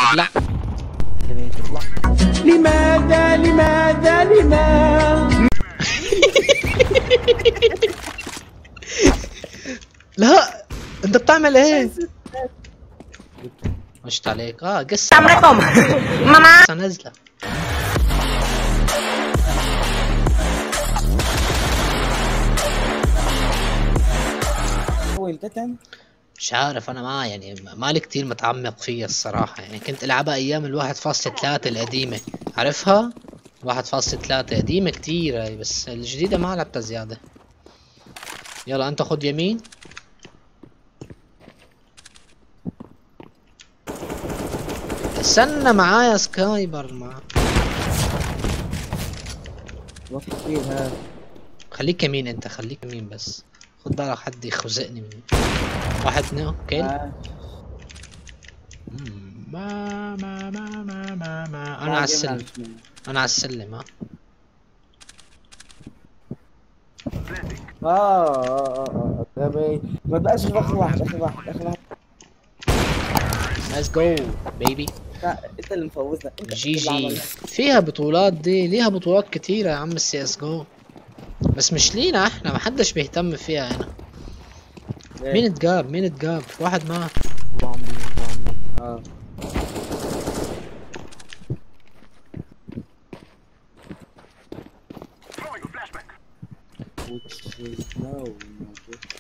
ابلع لماذا لماذا لماذا لا انت بتعمل ايه مشت عليك اه قصة Assalamualaikum. Mama. قصة نازلة هو التتن مش عارف انا ما يعني مالي كتير متعمق فيها الصراحة يعني كنت العبها ايام الواحد فاصلة ثلاثة القديمة عارفها؟ واحد فاصلة ثلاثة قديمة كتير هاي بس الجديدة ما لعبتها زيادة يلا انت خد يمين استنى معايا سكايبر مع وقت كثير هذا خليك يمين انت خليك يمين بس خد بالك حد يخزقني من واحد نو كيل آه. مم، ما ما ما ما ما ما انا ما على جبنا السلم مش منه. انا على السلم ها اه اه اه اه طيب ما بقاش غير اخر واحد اخر واحد اخر واحد ليتس جو بيبي لا، انت اللي مفوزنا انت جي اللي جي عملنا. فيها بطولات دي ليها بطولات كتيرة يا عم السي اس جو بس مش لينا احنا ما حدش بيهتم فيها هنا إيه. مين اتجاب مين اتجاب واحد مات اه Which is no, no.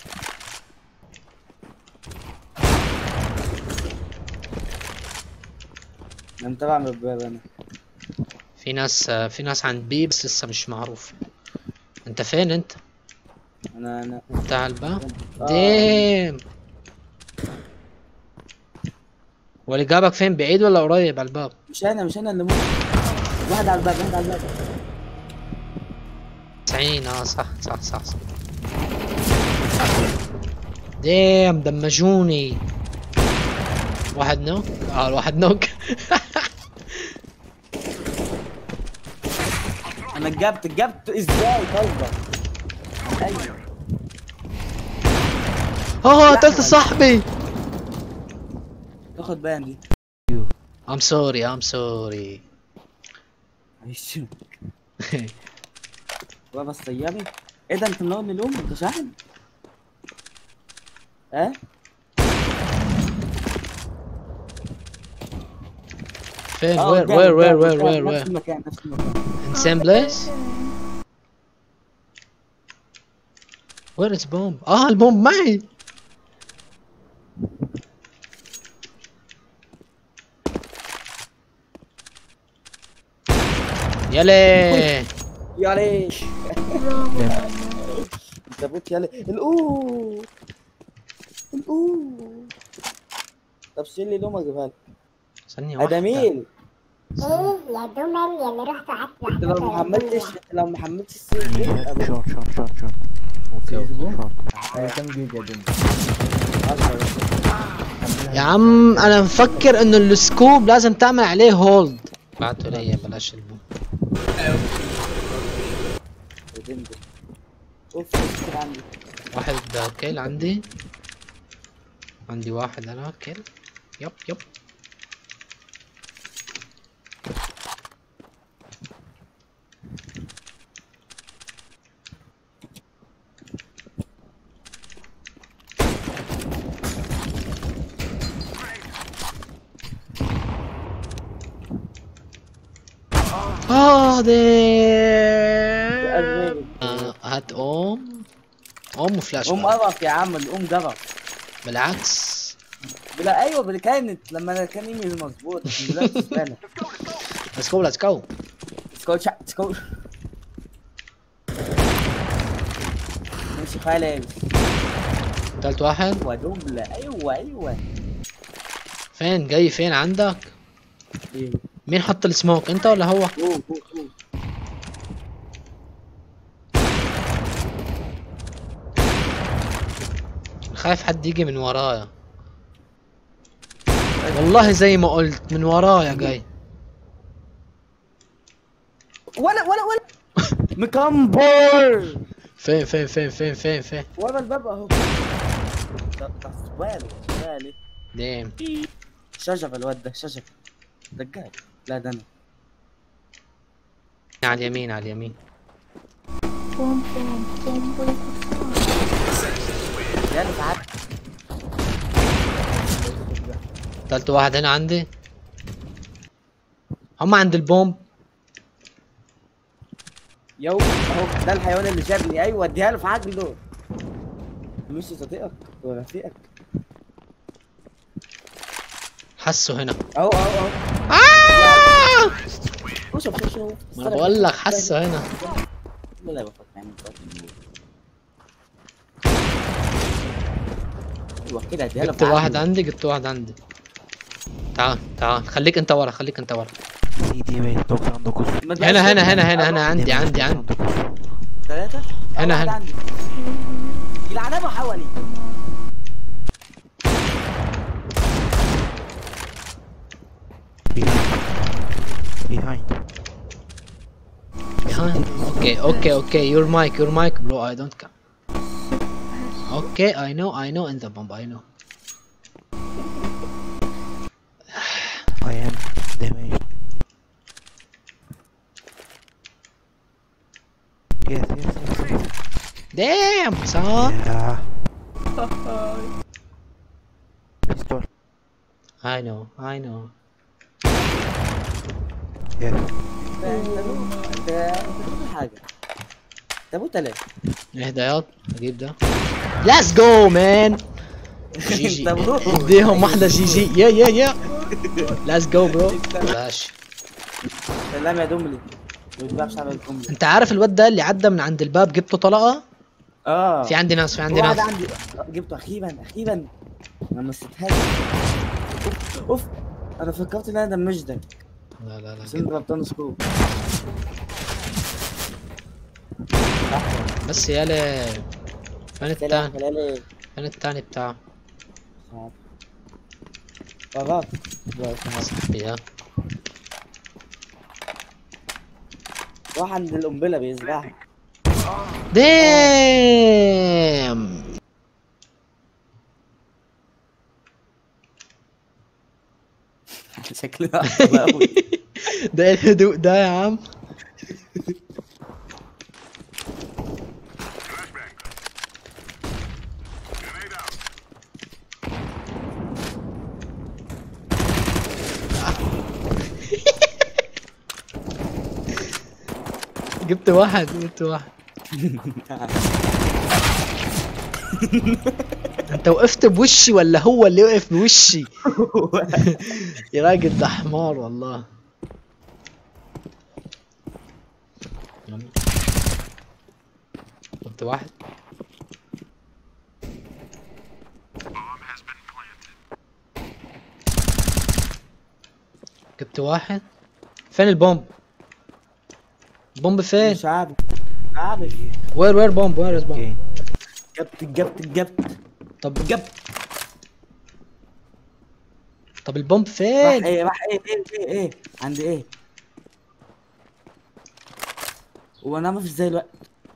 انا متابع من الباب انا في ناس في ناس عند بي بس لسه مش معروف انت فين انت انا انا انت على الباب آه. ديم واللي جابك فين بعيد ولا قريب على الباب مش انا مش انا اللي موت واحد على الباب واحد على الباب 90 اه صح صح صح صح ديم دمجوني واحد نوك اه واحد نوك انا جبت جبت ازاي طيب ايوه اه قتلت صاحبي تاخد بان دي I'm sorry I'm sorry معلش هو بس طيبي ايه ده انت منور اليوم انت شاحن ها فين آه، وير قدام، وير وير قدام، وير قدام، وير نفس وير المكان نفس المكان in same place where is bomb اه البومب معي يلي يا ليش انت بوت يا لي الاوه الاوه طب شيل لي لوم اجيبها لك ثانية واحدة ادميل ايه يا دمل يا اللي رحت قعدت انت لو ما حملتش انت لو ما حملتش السيف دي أبقى- شورت شورت شورت شورت اوكي اوكي شورت كم جيجا دم يا عم انا مفكر انه السكوب لازم تعمل عليه هولد بعته لي بلاش البوم ودندن. اوف كتير عندي واحد كيل عندي عندي واحد انا كيل يب يب اه دي أزميلي. آه، هات ام ام وفلاش ام باك. قرف يا عم الام قرف بالعكس لا ايوه بل- كانت لما انا كان يمي مظبوط دلوقتي زباله ليتس جو ليتس جو سكول شا سكول ماشي خالد تالت واحد ايوه دبله ايوه ايوه فين جاي فين عندك ايوه مين حط السموك انت ولا هو أوه، أوه، أوه. خايف حد يجي من ورايا والله زي ما قلت من ورايا جاي ولا ولا ولا مكمبر فين فين فين فين فين فين ورا الباب اهو ده- ده زباله زباله ديم شجر الواد ده شجر دجال لا ده انا على اليمين على اليمين بوم بوم بوم بوم يعني ساعات قتلت واحد هنا عندي هم عند البومب يو اهو ده الحيوان اللي شافني ايوه اديها له في عجله مش صديقك ولا رفيقك حسوا هنا اهو اهو اهو آه! شوف شوف شوف ما انا بقول لك حسوا هنا لا بفكر يعني ايوه كده اديها له جبت في واحد عجله. عندي جبت واحد عندي تعال تعال خليك انت ورا خليك انت ورا Sì, ti vedo quando così. ما تبقاش هنا هنا كده. هنا هنا هنا عندي عندي عندي ثلاثة هنا، أول واحد هنا. عندي يلعنبه حوالي Behind. behind okay okay okay your mic your mic bro I don't care okay I know I know in the bomb I know I am damaged. Yes, yes, yes. yes. damn son Yeah. Pistol. I know I know Yes. ده انت ده انت كل حاجة ده ابو ثلاثة اهدى ياض اجيب ده let's go man جي جي انت برو. اديهم واحدة جي جي يا يا يا let's go bro بلاش سلام يا دملي ما بتبيعش على الدملي انت عارف الواد ده اللي عدى من عند الباب جبته طلقة اه في عندي ناس في عندي واحد ناس عندي جبته اخيرا اخيرا ما مسيتهاش اوف اوف انا فكرت ان انا دمجتك لا لا لا بس انت غلطان سكوب بس يالا فين التاني خلالي فين التاني بتاعه غلط صاحبي ها راح عند القنبله بيزرعها دام شكلها أحلى أوي. ده ايه الهدوء ده يا عم جبت واحد جبت واحد انت وقفت بوشي ولا هو اللي وقف بوشي يا راجل ده حمار والله يلا. جبت واحد جبت واحد فين البومب بومب فين مش عارف عارف وير وير بومب وير از بومب Okay. جبت جبت جبت طب جبت طب البومب راح فين ايه راح ايه ايه ايه ايه عند ايه وانا ما فيش زي الوقت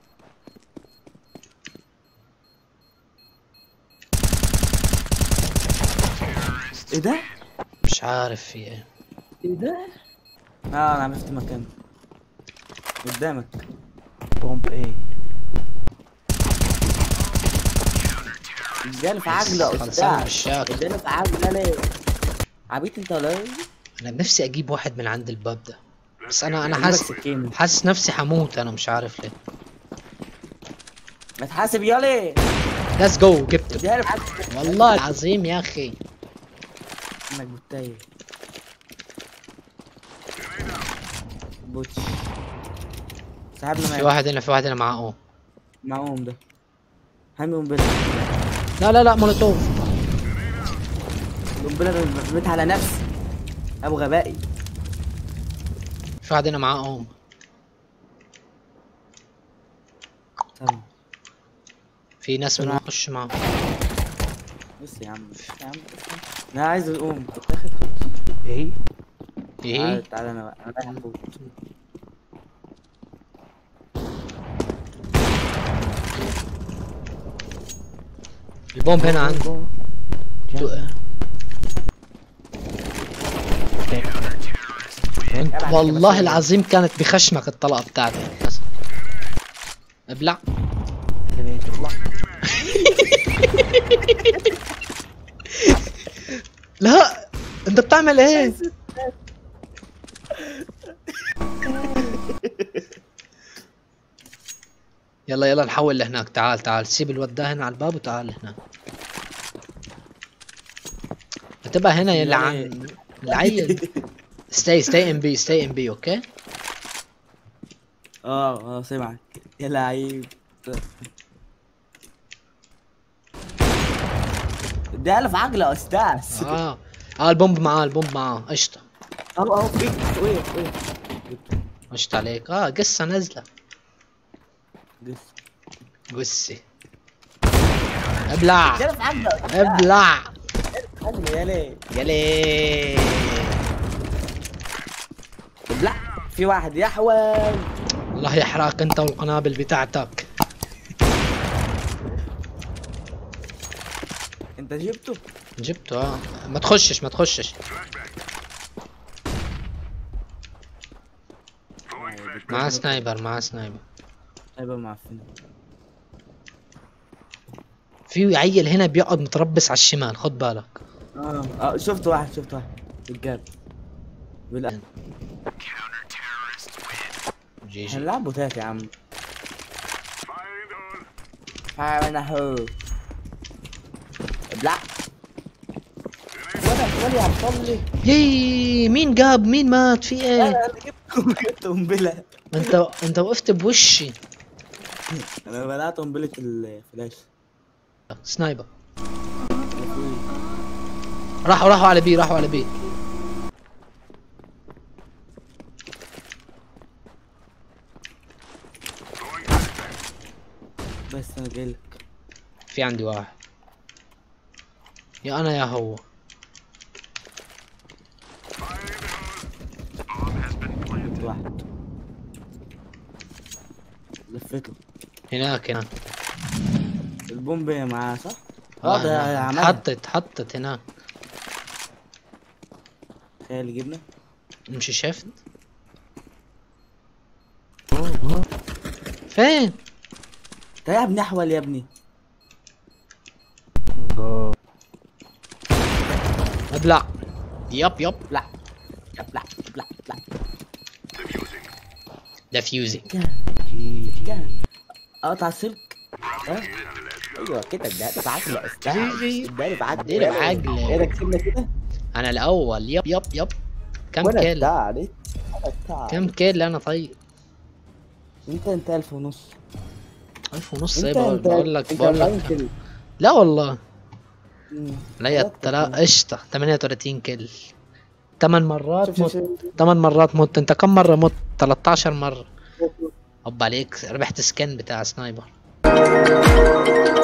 ايه ده؟ مش عارف في ايه ايه ده؟ اه انا عرفت مكانه قدامك Bomb A. اداله في عجله خلصان استاذ بالشاك اداله في عجله ليه؟ عبيط انت ولا ايه؟ انا نفسي اجيب واحد من عند الباب ده بس انا انا أجيبك حاسس سكينة. حاسس نفسي هموت انا مش عارف ليه ما تحاسب يالي ليتس جو جبته اداله في عجله والله العظيم يا اخي انك بتايه بوتش صاحبنا في معاه واحد هنا في واحد هنا معاه اوه معاهم ده هامي قنبله لا لا لا مولوتوف القنبله رميتها على نفسي ابو غبائي في واحد هنا معاه اوه طبعا في ناس من نخش معاه بص يا عم بص يا عم بص. انا عايز اقوم تاخد A. ايه تعالى تعالى انا بقى انا رايح افوت البومب هنا عندي تو- Back. عليك، والله بس- العظيم كانت بخشمك الطلقة بتاعتي بس. ابلع Elevator. لا انت بتعمل ايه يلا يلا نحول لهناك تعال تعال سيب الواد ده هنا على الباب وتعال هنا انتبه هنا يا لعن العيل stay stay in B stay in B اوكي اه اه سامعك يا لعيب ده ألف عقله يا استاذ اه اه البومب معاه البومب معاه قشطة اهو اهو فيك وين وين قشطة عليك اه قصة نازلة جس. قصة ابلع ده ألف عقله يا أستاذ. ابلع عقله يا ليه يلي طب لا في واحد يحول الله يحرقك انت والقنابل بتاعتك انت جبته جبته اه ما تخشش ما تخشش معاه سنايبر معاه سنايبر هيبقى معفن في عيل هنا بيقعد متربص على الشمال خد بالك اه اه شفت واحد شفت واحد رجال بالله جي جي هنلعب بوتات يا عم انا هو ابلع ولا ولا عم طلي يي مين جاب مين مات في ايه انا اللي جبت جبت قنبله انت انت وقفت بوشي انا بلعت قنبله الفلاش سنايبر راحوا راحوا على بي راحوا على بي بس انا جاي لك في عندي واحد يا انا يا هو جبت واحد لفته هناك هناك البومب معاه صح؟ اه ده آه، عملها حطت حطت هناك تخيل جبنا مش شفت فين انت يا ابني احول يا ابني Go. ابلع يب يب لا لا لا لا ديفيوزنج اقطع السلك اه ايوه كده اداني بعقل يا استاذ جي جي. اداني بعقل اديني بعقل. ايه ده كسبنا كده انا الاول يب يب يب كم وانا كيل التالت انا التالت كم كيل انا طيب انت انت الف ونص ألف ونص ايه انت بقول, انت بقول لك انت بقول لك 40 كيلو. لا والله مم. لا ثلاثة تلا كمان. قشطة 38 كيل 8 مرات شوف شوف مت شوف 8 مرات مت انت كم مرة مت 13 مرة هوب عليك ربحت سكن بتاع سنايبر